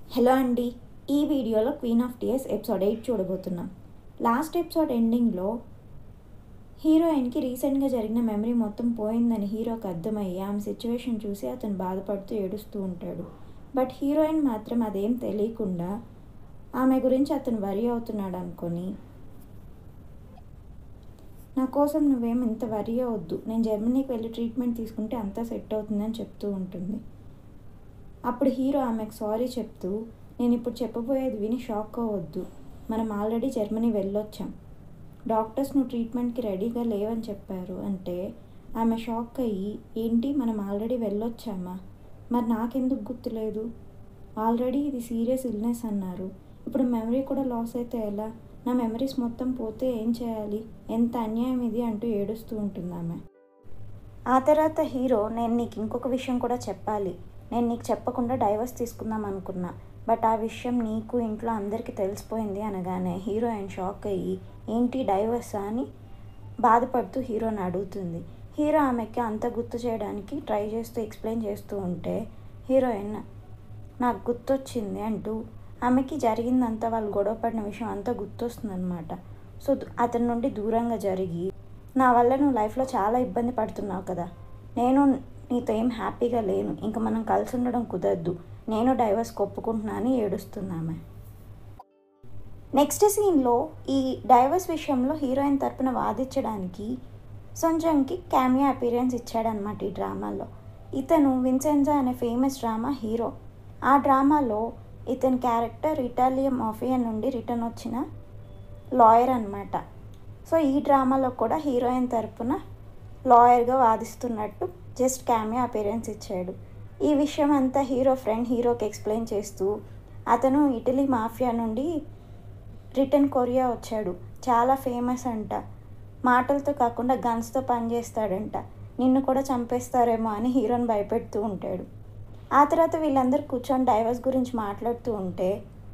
hello అండి ఈ వీడియోలో queen of tears episode eight చూడబోతున్నాం లాస్ట్ ఎపిసోడ్ ఎండింగ్లో హీరోయిన్కి రీసెంట్గా జరిగిన మెమరీ మొత్తం పోయిందని హీరోకి అర్థమయ్యి ఆమె సిచ్యువేషన్ చూసి అతను బాధపడుతూ ఏడుస్తూ ఉంటాడు బట్ హీరోయిన్ మాత్రం అదేం తెలియకుండా ఆమె గురించి అతను వరి అవుతున్నాడు అనుకొని నా కోసం నువ్వేం ఇంత వరి అవద్దు నేను జర్మనీకి వెళ్ళి ట్రీట్మెంట్ తీసుకుంటే అంతా సెట్ అవుతుందని చెప్తూ ఉంటుంది అప్పుడు హీరో ఆమెకు సారీ చెప్తూ నేను ఇప్పుడు చెప్పబోయేది విని షాక్ అవ్వద్దు మనం ఆల్రెడీ జర్మనీ వెళ్ళొచ్చాం డాక్టర్స్ నువ్వు ట్రీట్మెంట్కి రెడీగా లేవని చెప్పారు అంటే ఆమె షాక్ అయ్యి ఏంటి మనం ఆల్రెడీ వెళ్ళొచ్చామా మరి నాకెందుకు గుర్తులేదు ఆల్రెడీ ఇది సీరియస్ ఇల్నెస్ అన్నారు ఇప్పుడు మెమరీ కూడా లాస్ అయితే ఎలా నా మెమరీస్ మొత్తం పోతే ఏం చేయాలి ఎంత అన్యాయం ఇది అంటూ ఏడుస్తూ ఉంటుంది ఆమె ఆ తర్వాత హీరో నేను నీకు ఇంకొక విషయం కూడా చెప్పాలి నేను నీకు చెప్పకుండా డైవర్స్ తీసుకుందాం అనుకున్నా బట్ ఆ విషయం నీకు ఇంట్లో అందరికీ తెలిసిపోయింది అనగానే హీరోయిన్ షాక్ అయ్యి ఏంటి డైవర్స్ అని బాధపడుతూ హీరోని అడుగుతుంది హీరో ఆమెకి అంత గుర్తు చేయడానికి ట్రై చేస్తూ ఎక్స్ప్లెయిన్ చేస్తూ ఉంటే హీరోయిన్ నాకు గుర్తొచ్చింది అంటూ ఆమెకి జరిగిందంతా వాళ్ళు గొడవపడిన విషయం అంతా గుర్తొస్తుంది అనమాట సో అతని నుండి దూరంగా జరిగి నా వల్ల నువ్వు లైఫ్లో చాలా ఇబ్బంది పడుతున్నావు కదా నేను నీతో ఏం హ్యాపీగా లేను ఇంకా మనం కలిసి ఉండడం కుదరదు నేను డైవర్స్ ఒప్పుకుంటున్నా అని ఏడుస్తున్నామే నెక్స్ట్ సీన్లో ఈ డైవర్స్ విషయంలో హీరోయిన్ తరపున వాదించడానికి సొంజంకి క్యామియో అపీరియన్స్ ఇచ్చాడనమాట ఈ డ్రామాలో ఇతను విన్సెన్జా అనే ఫేమస్ డ్రామా హీరో ఆ డ్రామాలో ఇతని క్యారెక్టర్ ఇటాలియన్ మాఫియా నుండి రిటర్న్ వచ్చిన లాయర్ అనమాట సో ఈ డ్రామాలో కూడా హీరోయిన్ తరపున లాయర్గా వాదిస్తున్నట్టు జస్ట్ క్యామియో అపీరెన్స్ ఇచ్చాడు ఈ విషయం అంతా హీరో ఫ్రెండ్ హీరోకి ఎక్స్ప్లెయిన్ చేస్తూ అతను ఇటలీ మాఫియా నుండి రిటర్న్ కొరియా వచ్చాడు చాలా ఫేమస్ అంట మాటలతో కాకుండా గన్స్తో పనిచేస్తాడంట నిన్ను కూడా చంపేస్తారేమో అని హీరోని భయపెడుతూ ఉంటాడు ఆ తర్వాత వీళ్ళందరూ కూర్చొని డైవర్స్ గురించి మాట్లాడుతూ ఉంటే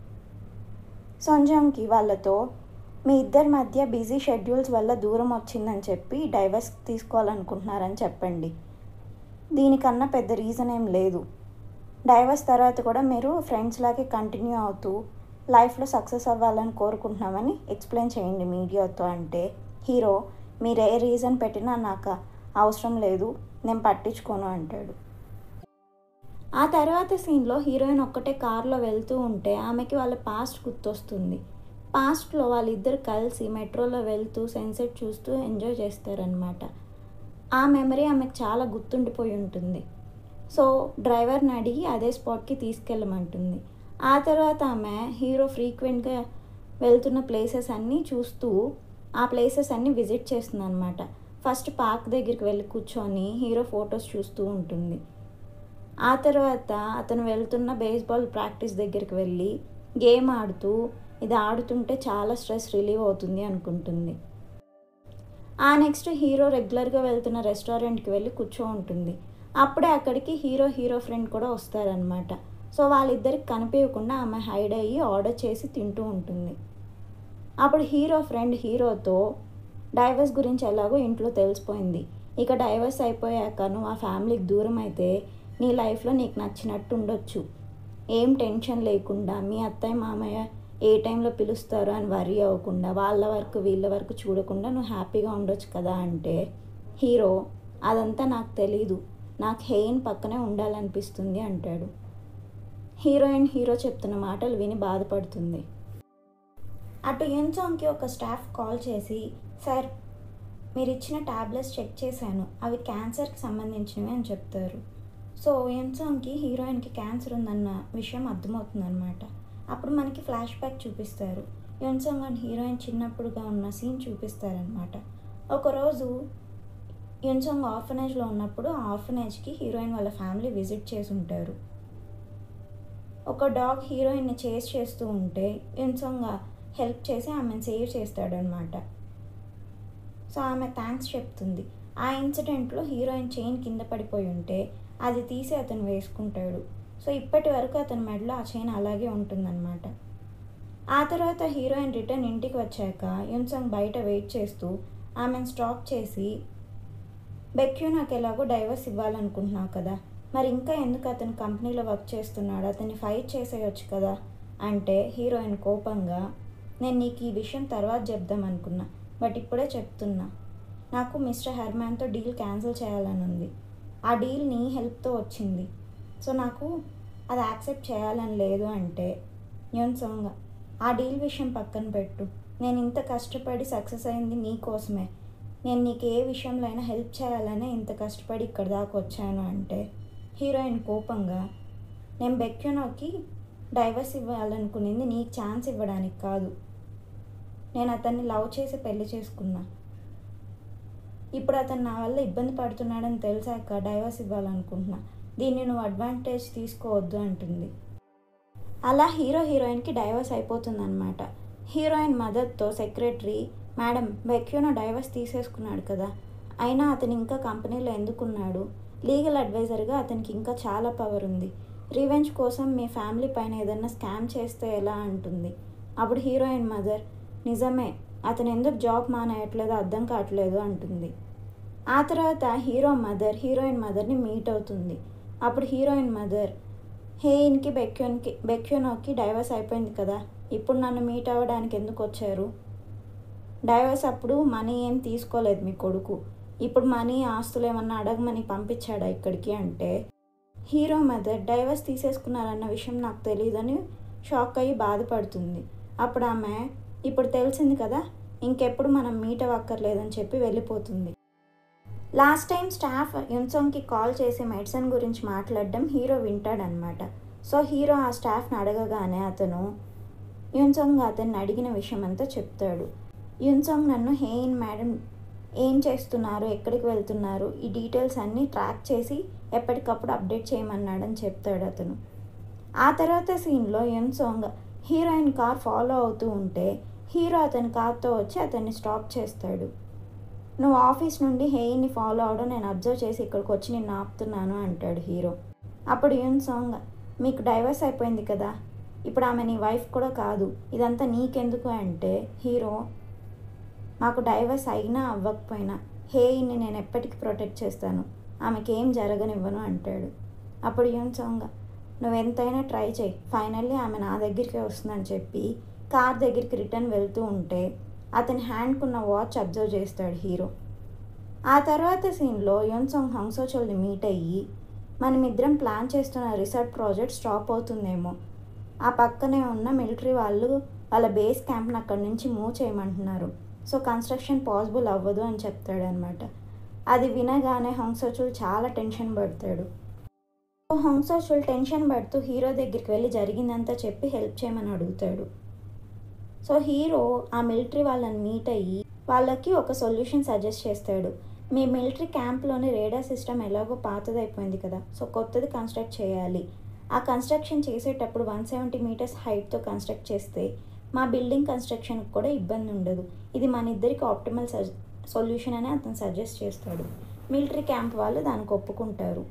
సొంజంకి వాళ్ళతో మీ ఇద్దరి మధ్య బిజీ షెడ్యూల్స్ వల్ల దూరం వచ్చిందని చెప్పి డైవర్స్ తీసుకోవాలనుకుంటున్నారని చెప్పండి దీనికన్నా పెద్ద రీజన్ ఏం లేదు డైవర్స్ తర్వాత కూడా మీరు ఫ్రెండ్స్ లాగే కంటిన్యూ అవుతూ లైఫ్లో సక్సెస్ అవ్వాలని కోరుకుంటున్నామని ఎక్స్ప్లెయిన్ చేయండి మీడియాతో అంటే హీరో మీరు ఏ రీజన్ పెట్టినా నాకు అవసరం లేదు నేను పట్టించుకోను అంటాడు ఆ తర్వాత సీన్లో హీరోయిన్ ఒక్కటే కార్లో వెళ్తూ ఉంటే ఆమెకి వాళ్ళ పాస్ట్ గుర్తొస్తుంది పాస్ట్లో వాళ్ళిద్దరు కలిసి మెట్రోలో వెళ్తూ సన్సెట్ చూస్తూ ఎంజాయ్ చేస్తారనమాట ఆ మెమరీ ఆమెకు చాలా గుర్తుండిపోయి ఉంటుంది సో డ్రైవర్ని అడిగి అదే స్పాట్కి తీసుకెళ్ళమంటుంది ఆ తర్వాత ఆమె హీరో ఫ్రీక్వెంట్గా వెళ్తున్న ప్లేసెస్ అన్నీ చూస్తూ ఆ ప్లేసెస్ అన్నీ విజిట్ చేస్తుంది అనమాట ఫస్ట్ పార్క్ దగ్గరికి వెళ్ళి కూర్చొని హీరో ఫొటోస్ చూస్తూ ఉంటుంది ఆ తర్వాత అతను వెళ్తున్న బేస్బాల్ ప్రాక్టీస్ దగ్గరికి వెళ్ళి గేమ్ ఆడుతూ ఇది ఆడుతుంటే చాలా స్ట్రెస్ రిలీవ్ అవుతుంది అనుకుంటుంది ఆ నెక్స్ట్ హీరో రెగ్యులర్గా వెళ్తున్న రెస్టారెంట్కి వెళ్ళి కూర్చో ఉంటుంది అప్పుడే అక్కడికి హీరో హీరో ఫ్రెండ్ కూడా వస్తారనమాట సో వాళ్ళిద్దరికి కనిపించకుండా ఆమె హైడ్ అయ్యి ఆర్డర్ చేసి తింటూ ఉంటుంది అప్పుడు హీరో ఫ్రెండ్ హీరోతో డైవర్స్ గురించి ఎలాగో ఇంట్లో తెలిసిపోయింది ఇక డైవర్స్ అయిపోయాక నువ్వు ఆ ఫ్యామిలీకి దూరం అయితే నీ లైఫ్లో నీకు నచ్చినట్టు ఉండొచ్చు ఏం టెన్షన్ లేకుండా మీ అత్తయ్య మామయ్య ఏ టైంలో పిలుస్తారు అని వరీ అవ్వకుండా వాళ్ళ వరకు వీళ్ళ వరకు చూడకుండా నువ్వు హ్యాపీగా ఉండొచ్చు కదా అంటే హీరో అదంతా నాకు తెలీదు నాకు హెయిన్ పక్కనే ఉండాలనిపిస్తుంది అంటాడు హీరోయిన్ హీరో చెప్తున్న మాటలు విని బాధపడుతుంది అటు యున్సాంగ్కి ఒక స్టాఫ్ కాల్ చేసి సార్ మీరు ఇచ్చిన ట్యాబ్లెట్స్ చెక్ చేశాను అవి క్యాన్సర్కి సంబంధించినవి అని చెప్తారు సో యున్సాంగ్కి హీరోయిన్కి క్యాన్సర్ ఉందన్న విషయం అర్థమవుతుందన్నమాట అప్పుడు మనకి ఫ్లాష్ బ్యాక్ చూపిస్తారు యున్సాంగ్ అండ్ హీరోయిన్ చిన్నప్పుడుగా ఉన్న సీన్ చూపిస్తారనమాట ఒకరోజు యున్సాంగ్ ఆర్ఫనేజ్లో ఉన్నప్పుడు ఆ ఆర్ఫనేజ్కి హీరోయిన్ వాళ్ళ ఫ్యామిలీ విజిట్ చేసి ఉంటారు ఒక డాగ్ హీరోయిన్ని చేస్ చేస్తూ ఉంటే యున్సాంగ్ హెల్ప్ చేసి ఆమెను సేవ్ చేస్తాడనమాట సో ఆమె థ్యాంక్స్ చెప్తుంది ఆ ఇన్సిడెంట్లో హీరోయిన్ చైన్ కింద పడిపోయి ఉంటే అది తీసి అతను వేసుకుంటాడు సో ఇప్పటి వరకు అతని మెడలో ఆ చైన్ అలాగే ఉంటుందన్నమాట ఆ తర్వాత హీరోయిన్ రిటర్న్ ఇంటికి వచ్చాక యున్సంగ్ బయట వెయిట్ చేస్తూ ఆమెను స్టాప్ చేసి బెక్యూ నాకు ఎలాగో డైవర్స్ ఇవ్వాలనుకుంటున్నావు కదా మరి ఇంకా ఎందుకు అతను కంపెనీలో వర్క్ చేస్తున్నాడు అతన్ని ఫైట్ చేసేయచ్చు కదా అంటే హీరోయిన్ కోపంగా నేను నీకు ఈ విషయం తర్వాత చెప్దాం అనుకున్నా బట్ ఇప్పుడే చెప్తున్నా నాకు మిస్టర్ హెర్మాన్తో డీల్ క్యాన్సిల్ చేయాలని ఉంది ఆ డీల్ నీ హెల్ప్తో వచ్చింది సో నాకు అది యాక్సెప్ట్ చేయాలని లేదు అంటే యూన్సంగా ఆ డీల్ విషయం పక్కన పెట్టు నేను ఇంత కష్టపడి సక్సెస్ అయింది నీ కోసమే నేను నీకు ఏ విషయంలో అయినా హెల్ప్ చేయాలనే ఇంత కష్టపడి ఇక్కడ దాకా వచ్చాను అంటే హీరోయిన్ కోపంగా నేను బెక్యునోకి డైవర్స్ ఇవ్వాలనుకునింది నీకు ఛాన్స్ ఇవ్వడానికి కాదు నేను అతన్ని లవ్ చేసి పెళ్లి చేసుకున్నా ఇప్పుడు అతను నా వల్ల ఇబ్బంది పడుతున్నాడని తెలిసాక డైవర్స్ ఇవ్వాలనుకుంటున్నా దీన్ని నువ్వు అడ్వాంటేజ్ తీసుకోవద్దు అంటుంది అలా హీరో హీరోయిన్కి డైవర్స్ అయిపోతుందన్నమాట హీరోయిన్ మదర్తో సెక్రటరీ మేడం బెక్యూనో డైవర్స్ తీసేసుకున్నాడు కదా అయినా అతను ఇంకా కంపెనీలో ఎందుకున్నాడు లీగల్ అడ్వైజర్గా అతనికి ఇంకా చాలా పవర్ ఉంది రివెంజ్ కోసం మీ ఫ్యామిలీ పైన ఏదన్నా స్కామ్ చేస్తే ఎలా అంటుంది అప్పుడు హీరోయిన్ మదర్ నిజమే అతను ఎందుకు జాబ్ మానేయట్లేదో అర్థం కావట్లేదు అంటుంది ఆ తర్వాత హీరో మదర్ హీరోయిన్ మదర్ని మీట్ అవుతుంది అప్పుడు హీరోయిన్ మదర్ హేయిన్కి బెక్యూన్కి బెక్యూనోకి డైవర్స్ అయిపోయింది కదా ఇప్పుడు నన్ను మీట్ అవ్వడానికి ఎందుకు వచ్చారు డైవర్స్ అప్పుడు మనీ ఏం తీసుకోలేదు మీ కొడుకు ఇప్పుడు మనీ ఆస్తులు ఏమన్నా అడగమని పంపించాడా ఇక్కడికి అంటే హీరో మదర్ డైవర్స్ తీసేసుకున్నారన్న విషయం నాకు తెలియదని షాక్ అయ్యి బాధపడుతుంది అప్పుడు ఆమె ఇప్పుడు తెలిసింది కదా ఇంకెప్పుడు మనం మీట్ అవ్వక్కర్లేదని చెప్పి వెళ్ళిపోతుంది లాస్ట్ టైం స్టాఫ్ యున్సోంగ్కి కాల్ చేసి మెడిసిన్ గురించి మాట్లాడడం హీరో వింటాడనమాట సో హీరో ఆ స్టాఫ్ని అడగగానే అతను యున్సోంగ్ అతన్ని అడిగిన విషయం అంతా చెప్తాడు యున్సోంగ్ నన్ను హేయిన్ మేడం ఏం చేస్తున్నారు ఎక్కడికి వెళ్తున్నారు ఈ డీటెయిల్స్ అన్నీ ట్రాక్ చేసి ఎప్పటికప్పుడు అప్డేట్ చేయమన్నాడని చెప్తాడు అతను ఆ తర్వాత సీన్లో యున్సోంగ్ హీరోయిన్ కార్ ఫాలో అవుతూ ఉంటే హీరో అతని కార్తో వచ్చి అతన్ని స్టాప్ చేస్తాడు నువ్వు ఆఫీస్ నుండి హేయిని ఫాలో అవడం నేను అబ్జర్వ్ చేసి ఇక్కడికి వచ్చి నిన్ను ఆపుతున్నాను అంటాడు హీరో అప్పుడు యూన్ సాంగ్ మీకు డైవర్స్ అయిపోయింది కదా ఇప్పుడు ఆమె నీ వైఫ్ కూడా కాదు ఇదంతా నీకెందుకు అంటే హీరో మాకు డైవర్స్ అయినా అవ్వకపోయినా హేయిని నేను ఎప్పటికీ ప్రొటెక్ట్ చేస్తాను ఆమెకి ఏం జరగనివ్వను అంటాడు అప్పుడు యూన్ సాంగ్ నువ్వు ఎంతైనా ట్రై చేయి ఫైనల్లీ ఆమె నా దగ్గరికి వస్తుందని చెప్పి కార్ దగ్గరికి రిటర్న్ వెళ్తూ ఉంటే అతని హ్యాండ్కున్న వాచ్ అబ్జర్వ్ చేస్తాడు హీరో ఆ తర్వాత సీన్లో యోన్సాంగ్ హంగ్సోచోల్ని మీట్ అయ్యి మనమిద్దరం ప్లాన్ చేస్తున్న రీసెర్చ్ ప్రాజెక్ట్ స్టాప్ అవుతుందేమో ఆ పక్కనే ఉన్న మిలిటరీ వాళ్ళు వాళ్ళ బేస్ క్యాంప్ని అక్కడి నుంచి మూవ్ చేయమంటున్నారు సో కన్స్ట్రక్షన్ పాసిబుల్ అవ్వదు అని చెప్తాడు అనమాట అది వినగానే హంగ్సోచుల్ చాలా టెన్షన్ పడతాడు సో హంగ్సోచుల్ టెన్షన్ పడుతూ హీరో దగ్గరికి వెళ్ళి జరిగిందంతా చెప్పి హెల్ప్ చేయమని అడుగుతాడు సో హీరో ఆ మిలిటరీ వాళ్ళని మీట్ అయ్యి వాళ్ళకి ఒక సొల్యూషన్ సజెస్ట్ చేస్తాడు మీ మిలిటరీ క్యాంప్లోని రేడార్ సిస్టమ్ ఎలాగో పాతదైపోయింది కదా సో కొత్తది కన్స్ట్రక్ట్ చేయాలి ఆ కన్స్ట్రక్షన్ చేసేటప్పుడు వన్ సెవెంటీ మీటర్స్ హైట్తో కన్స్ట్రక్ట్ చేస్తే మా బిల్డింగ్ కన్స్ట్రక్షన్కి కూడా ఇబ్బంది ఉండదు ఇది మన ఇద్దరికి ఆప్టిమల్ సజ్ సొల్యూషన్ అని అతను సజెస్ట్ చేస్తాడు మిలిటరీ క్యాంప్ వాళ్ళు దానికి ఒప్పుకుంటారు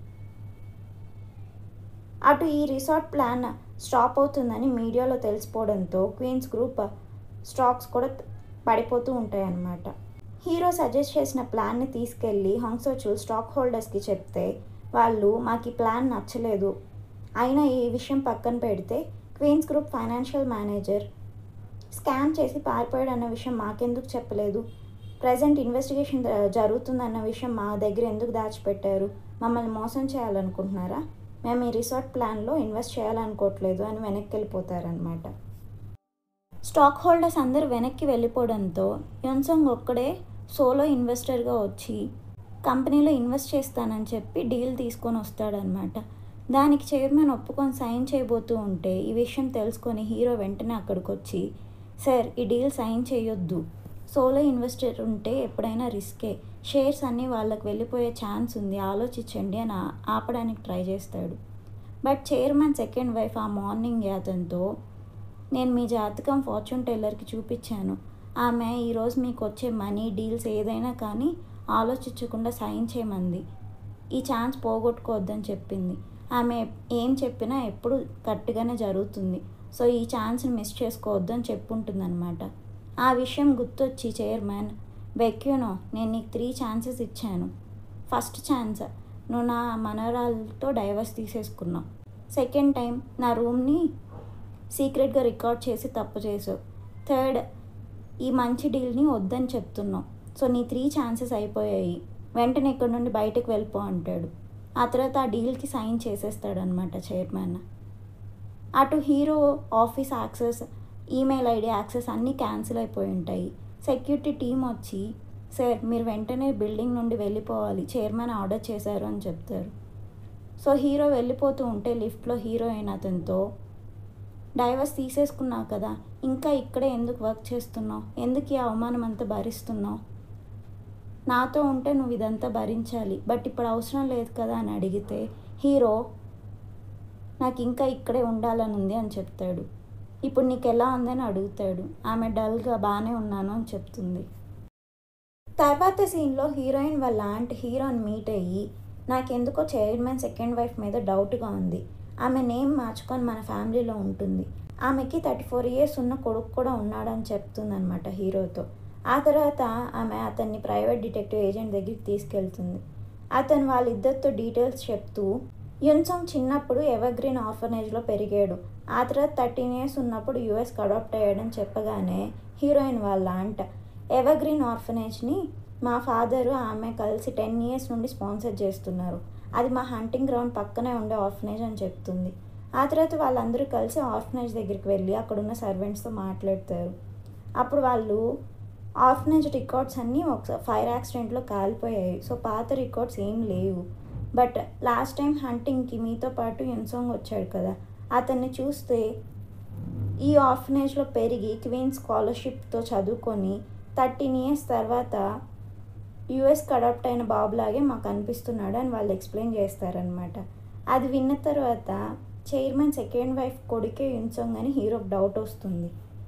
అటు ఈ రిసార్ట్ ప్లాన్ స్టాప్ అవుతుందని మీడియాలో తెలిసిపోవడంతో క్వీన్స్ గ్రూప్ స్టాక్స్ కూడా పడిపోతూ ఉంటాయి అన్నమాట హీరో సజెస్ట్ చేసిన ప్లాన్ని తీసుకెళ్ళి హంగ్సోచుల్ స్టాక్ హోల్డర్స్కి చెప్తే వాళ్ళు మాకు ఈ ప్లాన్ నచ్చలేదు అయినా ఈ విషయం పక్కన పెడితే Queens group financial manager scam చేసి పారిపోయాడు అన్న విషయం మాకెందుకు చెప్పలేదు ప్రజెంట్ ఇన్వెస్టిగేషన్ జరుగుతుందన్న విషయం మా దగ్గర ఎందుకు దాచిపెట్టారు మమ్మల్ని మోసం చేయాలనుకుంటున్నారా మేము ఈ రిసార్ట్ ప్లాన్లో ఇన్వెస్ట్ చేయాలనుకోవట్లేదు అని వెనక్కి వెళ్ళిపోతారనమాట స్టాక్ హోల్డర్స్ అందరూ వెనక్కి వెళ్ళిపోవడంతో యోన్సంగ్ ఒక్కడే సోలో ఇన్వెస్టర్గా వచ్చి కంపెనీలో ఇన్వెస్ట్ చేస్తానని చెప్పి డీల్ తీసుకొని వస్తాడనమాట దానికి చైర్మన్ ఒప్పుకొని సైన్ చేయబోతూ ఉంటే ఈ విషయం తెలుసుకొని హీరో వెంటనే అక్కడికి వచ్చి సార్ ఈ డీల్ సైన్ చేయొద్దు సోలో ఇన్వెస్టర్ ఉంటే ఎప్పుడైనా రిస్కే షేర్స్ అన్నీ వాళ్ళకి వెళ్ళిపోయే ఛాన్స్ ఉంది ఆలోచించండి అని ఆపడానికి ట్రై చేస్తాడు బట్ చైర్మన్ సెకండ్ వైఫ్ ఆ మార్నింగ్ అతనితో నేను మీ జాతకం ఫార్చ్యూన్ టెల్లర్కి చూపించాను ఆమె ఈరోజు మీకు వచ్చే మనీ డీల్స్ ఏదైనా కానీ ఆలోచించకుండా సైన్ చేయమంది ఈ ఛాన్స్ పోగొట్టుకోవద్దని చెప్పింది ఆమె ఏం చెప్పినా ఎప్పుడు కరెక్ట్గానే జరుగుతుంది సో ఈ ఛాన్స్ని మిస్ చేసుకోవద్దని చెప్పుంటుందన్నమాట ఆ విషయం గుర్తొచ్చి చైర్మన్ బెక్యూనో నేను నీకు త్రీ ఛాన్సెస్ ఇచ్చాను ఫస్ట్ ఛాన్స్ నువ్వు నా మనవరాలతో డైవర్స్ తీసేసుకున్నావు సెకండ్ టైం నా రూమ్ని సీక్రెట్గా రికార్డ్ చేసి తప్పు చేసావు థర్డ్ ఈ మంచి డీల్ని వద్దని చెప్తున్నావు సో నీ త్రీ ఛాన్సెస్ అయిపోయాయి వెంటనే ఇక్కడ నుండి బయటకు వెళ్ళిపో అంటాడు ఆ తర్వాత ఆ డీల్కి సైన్ చేసేస్తాడనమాట చైర్మన్ అటు hero office access email ID access అన్నీ క్యాన్సిల్ అయిపోయి ఉంటాయి సెక్యూరిటీ టీం వచ్చి సార్ మీరు వెంటనే బిల్డింగ్ నుండి వెళ్ళిపోవాలి చైర్మన్ ఆర్డర్ చేశారు అని చెప్తారు సో హీరో వెళ్ళిపోతూ ఉంటే లిఫ్ట్లో హీరోయిన్ అతనితో డైవర్స్ తీసేసుకున్నావు కదా ఇంకా ఇక్కడే ఎందుకు వర్క్ చేస్తున్నావు ఎందుకు ఈ అవమానం అంతా భరిస్తున్నావు నాతో ఉంటే నువ్వు ఇదంతా భరించాలి బట్ ఇప్పుడు అవసరం లేదు కదా అని అడిగితే హీరో నాకు ఇంకా ఇక్కడే ఉండాలని ఉంది అని చెప్తాడు ఇప్పుడు నీకు ఎలా ఉందని అడుగుతాడు ఆమె డల్గా బాగానే ఉన్నాను అని చెప్తుంది తర్వాత సీన్లో హీరోయిన్ వాళ్ళ ఆంట్ హీరోని మీట్ అయ్యి నాకెందుకో చైర్మన్ సెకండ్ వైఫ్ మీద డౌట్గా ఉంది ఆమె నేమ్ మార్చుకొని మన ఫ్యామిలీలో ఉంటుంది ఆమెకి థర్టీ ఫోర్ ఇయర్స్ ఉన్న కొడుకు కూడా ఉన్నాడని చెప్తుంది అనమాట హీరోతో ఆ తర్వాత ఆమె అతన్ని ప్రైవేట్ డిటెక్టివ్ ఏజెంట్ దగ్గరికి తీసుకెళ్తుంది అతను వాళ్ళిద్దరితో డీటెయిల్స్ చెప్తూ యున్సంగ్ చిన్నప్పుడు ఎవర్గ్రీన్ ఆర్ఫనేజ్లో పెరిగాడు ఆ తర్వాత థర్టీన్ ఇయర్స్ ఉన్నప్పుడు యూఎస్కి అడాప్ట్ అయ్యాడని చెప్పగానే హీరోయిన్ వాళ్ళ అంట ఎవర్గ్రీన్ ఆర్ఫనేజ్ని మా ఫాదరు ఆమె కలిసి టెన్ ఇయర్స్ నుండి స్పాన్సర్ చేస్తున్నారు అది మా హంటింగ్ గ్రౌండ్ పక్కనే ఉండే ఆర్ఫనేజ్ అని చెప్తుంది ఆ తర్వాత వాళ్ళందరూ కలిసి ఆర్ఫనేజ్ దగ్గరికి వెళ్ళి అక్కడ ఉన్న సర్వెంట్స్తో మాట్లాడతారు అప్పుడు వాళ్ళు ఆర్ఫనేజ్ రికార్డ్స్ అన్నీ ఒక ఫైర్ యాక్సిడెంట్లో కాలిపోయాయి సో పాత రికార్డ్స్ ఏం లేవు బట్ లాస్ట్ టైం హంటింగ్కి మీతో పాటు యున్సాంగ్ వచ్చాడు కదా అతన్ని చూస్తే ఈ ఆర్ఫనేజ్లో పెరిగి క్వీన్ స్కాలర్షిప్తో చదువుకొని థర్టీన్ ఇయర్స్ తర్వాత యుఎస్కి అడాప్ట్ అయిన బాబులాగే మాకు అనిపిస్తున్నాడు అని వాళ్ళు ఎక్స్ప్లెయిన్ చేస్తారనమాట అది విన్న తర్వాత చైర్మన్ సెకండ్ వైఫ్ కొడుకే యున్సంగ్ అని హీరోకి డౌట్ వస్తుంది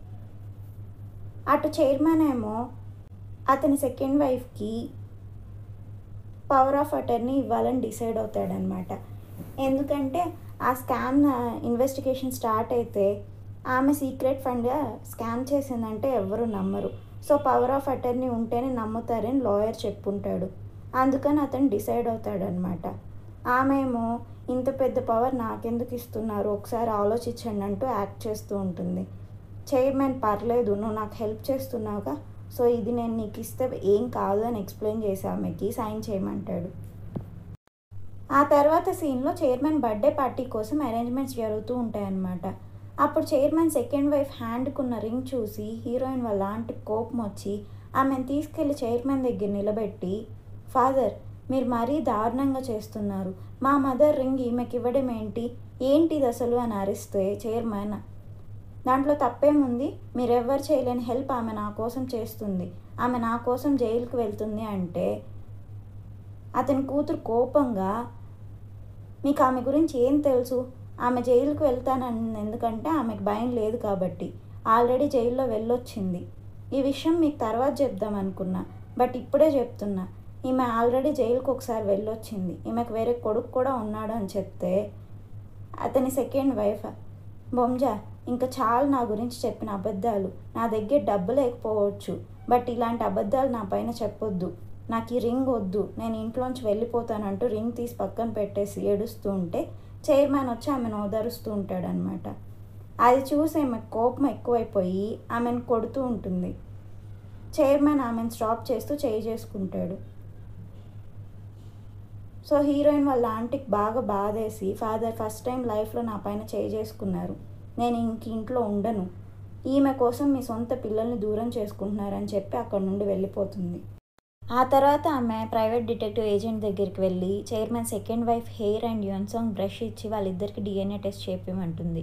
అటు చైర్మన్ ఏమో అతని సెకండ్ వైఫ్కి పవర్ ఆఫ్ అటర్నీ ఇవ్వాలని డిసైడ్ అవుతాడనమాట ఎందుకంటే ఆ స్కామ్ ఇన్వెస్టిగేషన్ స్టార్ట్ అయితే ఆమె సీక్రెట్ ఫండ్గా స్కామ్ చేసిందంటే ఎవరు నమ్మరు సో పవర్ ఆఫ్ అటర్నీ ఉంటేనే నమ్ముతారని లాయర్ చెప్పుంటాడు అందుకని అతను డిసైడ్ అవుతాడనమాట ఆమెమో ఇంత పెద్ద పవర్ నాకెందుకు ఇస్తున్నారు ఒకసారి ఆలోచించండి అంటూ యాక్ట్ చేస్తూ ఉంటుంది చైర్మన్ పర్లేదు నువ్వు నాకు హెల్ప్ చేస్తున్నావుగా సో ఇది నేను నీకు ఇస్తే ఏం కాదు అని ఎక్స్ప్లెయిన్ చేసి ఆమెకి సైన్ చేయమంటాడు ఆ తర్వాత సీన్లో చైర్మన్ బర్త్డే పార్టీ కోసం అరేంజ్మెంట్స్ జరుగుతూ ఉంటాయన్నమాట అప్పుడు చైర్మన్ సెకండ్ వైఫ్ హ్యాండ్కున్న రింగ్ చూసి హీరోయిన్ వాళ్ళ ఆంటీ కోపం వచ్చి ఆమెను తీసుకెళ్లి చైర్మన్ దగ్గర నిలబెట్టి ఫాదర్ మీరు మరీ దారుణంగా చేస్తున్నారు మా మదర్ రింగ్ ఈమెకి ఇవ్వడం ఏంటి ఏంటిది అసలు అని అరిస్తే చైర్మన్ దాంట్లో తప్పేముంది మీరెవ్వరు చేయలేని హెల్ప్ ఆమె నా కోసం చేస్తుంది ఆమె నా కోసం జైలుకి వెళ్తుంది అంటే అతని కూతురు కోపంగా మీకు ఆమె గురించి ఏం తెలుసు ఆమె జైలుకు వెళ్తానని ఎందుకంటే ఆమెకు భయం లేదు కాబట్టి ఆల్రెడీ జైల్లో వెళ్ళొచ్చింది ఈ విషయం మీకు తర్వాత చెప్దాం అనుకున్నా బట్ ఇప్పుడే చెప్తున్నా ఈమె ఆల్రెడీ జైలుకు ఒకసారి వెళ్ళొచ్చింది ఈమెకు వేరే కొడుకు కూడా ఉన్నాడు అని చెప్తే అతని సెకండ్ వైఫ్ బొంజా ఇంకా చాలు నా గురించి చెప్పిన అబద్ధాలు నా దగ్గర డబ్బు లేకపోవచ్చు బట్ ఇలాంటి అబద్ధాలు నా పైన చెప్పొద్దు నాకు ఈ రింగ్ వద్దు నేను ఇంట్లోంచి వెళ్ళిపోతానంటూ రింగ్ తీసి పక్కన పెట్టేసి ఏడుస్తూ ఉంటే చైర్మన్ వచ్చి ఆమెను ఓదారుస్తూ ఉంటాడనమాట అది చూసి ఆమె కోపం ఎక్కువైపోయి ఆమెను కొడుతూ ఉంటుంది చైర్మన్ ఆమెను స్టాప్ చేస్తూ చేయి చేసుకుంటాడు సో హీరోయిన్ వాళ్ళ ఆంటీకి బాగా బాధేసి ఫాదర్ ఫస్ట్ టైం లైఫ్లో నా పైన చేయి చేసుకున్నారు నేను ఇంక ఇంట్లో ఉండను ఈమె కోసం మీ సొంత పిల్లల్ని దూరం చేసుకుంటున్నారని చెప్పి అక్కడ నుండి వెళ్ళిపోతుంది ఆ తర్వాత ఆమె ప్రైవేట్ డిటెక్టివ్ ఏజెంట్ దగ్గరికి వెళ్ళి chairman second wife hair and Yunsung brush ఇచ్చి వాళ్ళిద్దరికి డిఎన్ఏ టెస్ట్ చేపించమంటుంది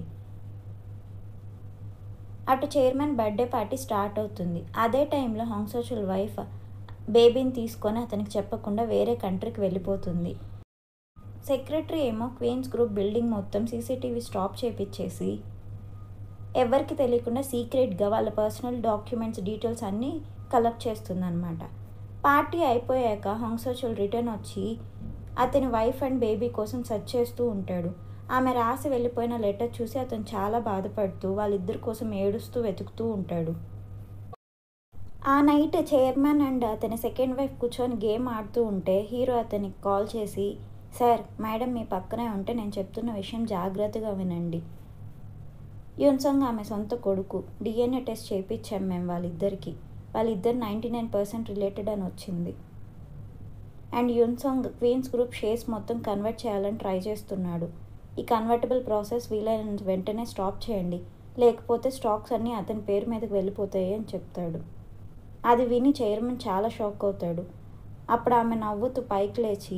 అటు చైర్మన్ బర్త్డే పార్టీ స్టార్ట్ అవుతుంది అదే టైంలో హంసోచుల్ వైఫ్ బేబీని తీసుకొని అతనికి చెప్పకుండా వేరే కంట్రీకి వెళ్ళిపోతుంది సెక్రటరీ ఏమో క్వీన్స్ గ్రూప్ బిల్డింగ్ మొత్తం సీసీటీవీ స్టాప్ చేపించేసి ఎవరికి తెలియకుండా సీక్రెట్గా వాళ్ళ పర్సనల్ డాక్యుమెంట్స్ డీటెయిల్స్ అన్నీ కలెక్ట్ చేస్తుందన్నమాట పార్టీ అయిపోయాక హంసోచుల్ రిటర్న్ వచ్చి అతని వైఫ్ అండ్ బేబీ కోసం సెర్చ్ చేస్తూ ఉంటాడు ఆమె రాసి వెళ్ళిపోయిన లెటర్ చూసి అతను చాలా బాధపడుతూ వాళ్ళిద్దరి కోసం ఏడుస్తూ వెతుకుతూ ఉంటాడు ఆ నైట్ చైర్మన్ అండ్ అతని సెకండ్ వైఫ్ కూర్చొని గేమ్ ఆడుతూ ఉంటే హీరో అతనికి కాల్ చేసి సార్ మేడం మీ పక్కనే ఉంటే నేను చెప్తున్న విషయం జాగ్రత్తగా వినండి యున్సంగ్ ఆమె సొంత కొడుకు డిఎన్ఏ టెస్ట్ చేయించాం మేము వాళ్ళిద్దరికి వాళ్ళిద్దరు నైంటీ నైన్ పర్సెంట్ రిలేటెడ్ అని వచ్చింది and Eunseong Queens group shares మొత్తం కన్వర్ట్ చేయాలని ట్రై చేస్తున్నాడు ఈ కన్వర్టబుల్ ప్రాసెస్ వీలైన వెంటనే స్టాప్ చేయండి లేకపోతే స్టాక్స్ అన్నీ అతని పేరు మీదకి వెళ్ళిపోతాయి అని చెప్తాడు అది విని చైర్మన్ చాలా షాక్ అవుతాడు అప్పుడు ఆమె నవ్వుతూ పైకి లేచి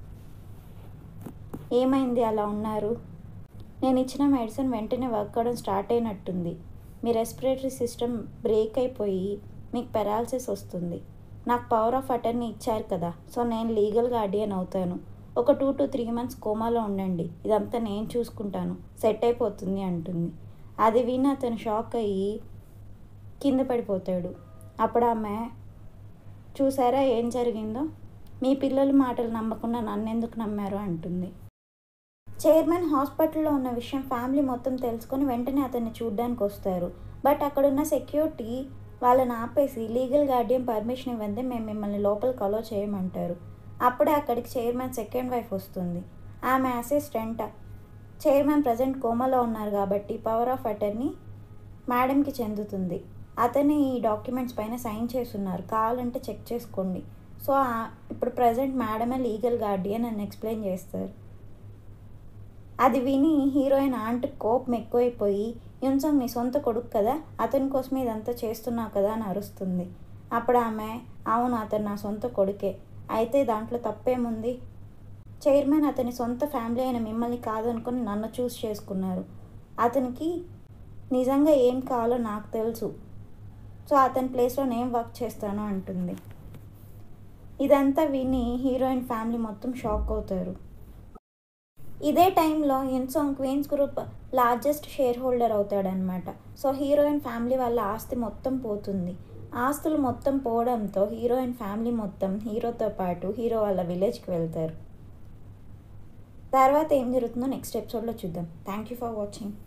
ఏమైంది అలా ఉన్నారు నేను ఇచ్చిన మెడిసిన్ వెంటనే వర్క్ అవడం స్టార్ట్ అయినట్టుంది మీ రెస్పిరేటరీ సిస్టమ్ బ్రేక్ అయిపోయి మీకు పెరాలసిస్ వస్తుంది నాకు పవర్ ఆఫ్ అటర్నీ ఇచ్చారు కదా సో నేను లీగల్ గార్డియన్ అవుతాను ఒక టూ టు త్రీ మంత్స్ కోమాలో ఉండండి ఇదంతా నేను చూసుకుంటాను సెట్ అయిపోతుంది అంటుంది అది విని అతను షాక్ అయ్యి కింద పడిపోతాడు అప్పుడు ఆమె చూసారా ఏం జరిగిందో మీ పిల్లల మాటలు నమ్మకుండా నన్ను ఎందుకు నమ్మారు అంటుంది చైర్మన్ హాస్పిటల్లో ఉన్న విషయం ఫ్యామిలీ మొత్తం తెలుసుకొని వెంటనే అతన్ని చూడ్డానికి వస్తారు బట్ అక్కడున్న సెక్యూరిటీ వాళ్ళని ఆపేసి లీగల్ గార్డియన్ పర్మిషన్ ఇవ్వండి మేము మిమ్మల్ని లోపలికి అలో చేయమంటారు అప్పుడే అక్కడికి చైర్మన్ సెకండ్ వైఫ్ వస్తుంది ఆమె అసిస్టెంట్ చైర్మన్ ప్రజెంట్ కోమాలో ఉన్నారు కాబట్టి పవర్ ఆఫ్ అటర్నీ మేడంకి చెందుతుంది అతని ఈ డాక్యుమెంట్స్ పైన సైన్ చేస్తున్నారు కావాలంటే చెక్ చేసుకోండి సో ఇప్పుడు ప్రజెంట్ మేడమే లీగల్ గార్డియన్ అని ఎక్స్ప్లెయిన్ చేస్తారు అది విని హీరోయిన్ ఆంట్ కోపం ఎక్కువైపోయి యున్సంగ్ నీ సొంత కొడుకు కదా అతని కోసం ఇదంతా చేస్తున్నావు కదా అని అరుస్తుంది అప్పుడు ఆమె అవును అతను నా సొంత కొడుకే అయితే దాంట్లో తప్పేముంది చైర్మన్ అతని సొంత ఫ్యామిలీ అయిన మిమ్మల్ని కాదనుకొని నన్ను చూస్ చేసుకున్నారు అతనికి నిజంగా ఏం కావాలో నాకు తెలుసు సో అతని ప్లేస్లో నేను వర్క్ చేస్తాను అంటుంది ఇదంతా విని హీరోయిన్ ఫ్యామిలీ మొత్తం షాక్ అవుతారు ఇదే టైంలో Eunseong Queens group largest shareholder అవుతాడనమాట సో హీరోయిన్ ఫ్యామిలీ వాళ్ళ ఆస్తి మొత్తం పోతుంది ఆస్తులు మొత్తం పోవడంతో హీరోయిన్ ఫ్యామిలీ మొత్తం హీరోతో పాటు హీరో వాళ్ళ విలేజ్కి వెళ్తారు తర్వాత ఏం జరుగుతుందో నెక్స్ట్ ఎపిసోడ్లో చూద్దాం థ్యాంక్ యూ ఫర్ వాచింగ్